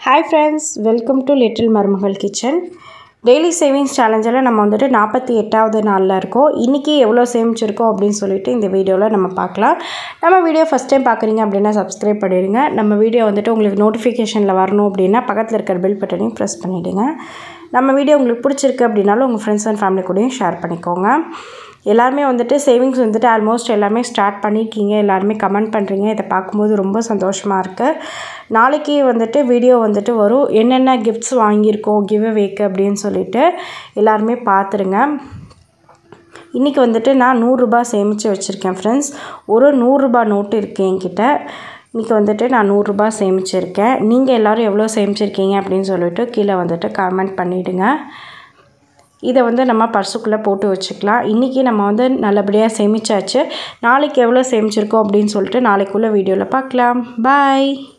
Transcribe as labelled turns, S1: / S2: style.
S1: hi friends welcome to little மருமகள் kitchen daily savings சேலஞ்சில் நம்ம வந்துட்டு நாற்பத்தி எட்டாவது நாளில் இருக்கோம் இன்றைக்கி எவ்வளோ சேமிச்சிருக்கோம் அப்படின்னு சொல்லிட்டு இந்த வீடியோவில் நம்ம பார்க்கலாம் நம்ம வீடியோ ஃபஸ்ட் டைம் பார்க்குறீங்க அப்படின்னா சப்ஸ்கிரைப் பண்ணிடுங்க நம்ம வீடியோ வந்துட்டு உங்களுக்கு நோட்டிஃபிகேஷனில் வரணும் அப்படின்னா பக்கத்தில் இருக்கிற பெல் பட்டனையும் ப்ரெஸ் பண்ணிவிடுங்க நம்ம வீடியோ உங்களுக்கு பிடிச்சிருக்கு அப்படின்னாலும் உங்கள் ஃப்ரெண்ட்ஸ் அண்ட் ஃபேமிலி கூடயும் ஷேர் பண்ணிக்கோங்க எல்லாருமே வந்துட்டு சேவிங்ஸ் வந்துட்டு ஆல்மோஸ்ட் எல்லாமே ஸ்டார்ட் பண்ணியிருக்கீங்க எல்லாருமே கமெண்ட் பண்ணுறீங்க இதை பார்க்கும்போது ரொம்ப சந்தோஷமாக இருக்குது நாளைக்கு வந்துட்டு வீடியோ வந்துட்டு வரும் என்னென்ன கிஃப்ட்ஸ் வாங்கியிருக்கோம் கிவ் அவேக்கு அப்படின்னு சொல்லிட்டு எல்லாருமே பார்த்துருங்க இன்றைக்கி வந்துட்டு நான் நூறுரூபா சேமித்து வச்சுருக்கேன் ஃப்ரெண்ட்ஸ் ஒரு நூறுரூபா நோட்டு இருக்குது என்கிட்ட இன்றைக்கி வந்துட்டு நான் நூறுரூபா சேமிச்சிருக்கேன் நீங்கள் எல்லோரும் எவ்வளோ சேமிச்சிருக்கீங்க அப்படின்னு சொல்லிட்டு கீழே வந்துட்டு கமெண்ட் பண்ணிவிடுங்க இதை வந்து நம்ம பர்சுக்குள்ளே போட்டு வச்சுக்கலாம் இன்றைக்கி நம்ம வந்து நல்லபடியாக சேமிச்சாச்சு நாளைக்கு எவ்வளோ சேமிச்சிருக்கோம் அப்படின்னு சொல்லிட்டு நாளைக்குள்ளே வீடியோவில் பார்க்கலாம் பாய்